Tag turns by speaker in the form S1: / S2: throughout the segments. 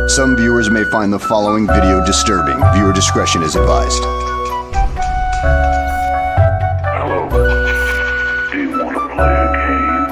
S1: Some viewers may find the following video disturbing. Viewer discretion is advised.
S2: Hello. Do you want to play a game?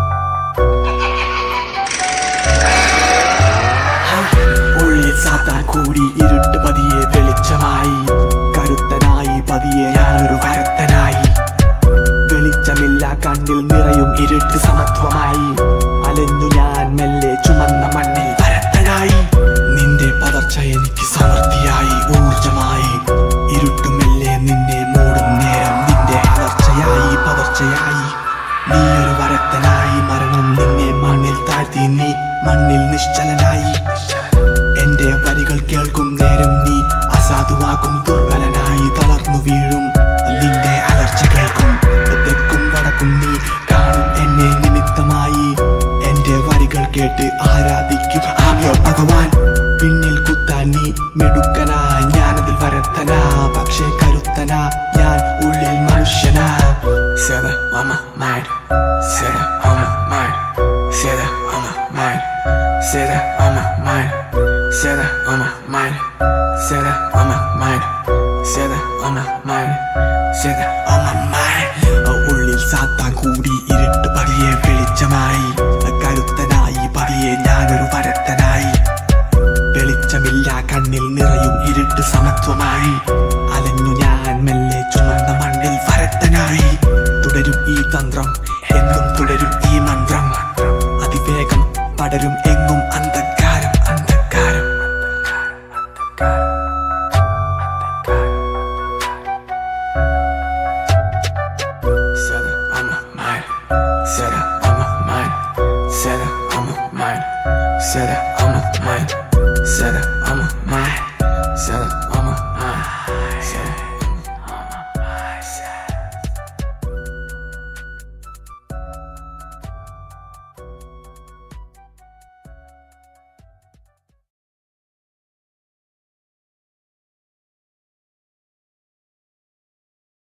S3: ഉള്ളിൽ സാത്താൻ കൂടി ഇരുട്ട് പതിയെ വെളിച്ചമായി കരുത്തനായി പതിയെ ഞാനൊരു വരത്തനായി വെളിച്ചമില്ല കണ്ണിൽ നിറയും ഇരുട്ട് സമത്വമായി അലഞ്ഞു ഞാൻ മെല്ലെ ചുമന്ന മണ്ണിൽ വരത്തനായി നിന്റെ പതർച്ച എനിക്ക് സമൃദ്ധിയായി ഊർജമായി ഇരുട്ടുമെല്ലെ നിന്നെ മൂടും നേരം നിന്റെ അലർച്ചയായി പതർച്ചയായി നീ ഒരു വരത്തനായി മരണം നിന്നെ മണ്ണിൽ താഴ്ത്തി നീ മണ്ണിൽ നിശ്ചലനായി എന്റെ വരികൾ കേൾക്കും നേരം നീ അസാധുവാകും ദുർബലനായി തളർന്നു വീഴും നിന്റെ അലർച്ച കേൾക്കും തെക്കും വടക്കും നീ കാണും എന്നെ നിമിത്തമായി എന്റെ വരികൾ കേട്ട് ആരാധിക്കും ആമയോ ഭഗവാൻ പിന്നിൽ കുത്താൻ നീ മിടുക്കനാ ഞാനതിൽ വരത്തനാ പക്ഷേ കരുത്തനാ ഞാൻ ഉള്ളിൽ മനുഷ്യനാ Say that on my mind. Say that on my mind. Say that on my mind. Say that on my mind. Say that on my mind. Say that on my mind. Say that on my mind. Say that on my mind. ഉള്ളിൽ സാത്താൻ കൂടി ഇരുട്ട് പതിയെ വെളിച്ചമായി കരുത്തനായി പതിയെ ഞാനൊരു വരത്തനായി വെളിച്ചമില്ല കണ്ണിൽ നിറയും ഇരുട്ട് സമത്വമായി അലഞ്ഞു ഞാൻ മെല്ലെ ചുമന്ന മണ്ണിൽ വരത്തനായി തുടരും ഈ തന്ത്രം എന്നും തുടരും ഈ മന്ത്രം അതിവേഗം പടരും എങ്ങും അന്ധകാരം അന്ധകാരം Set it on my mind. Set it on my mind. Set it on my mind. Set it on my mind. Set it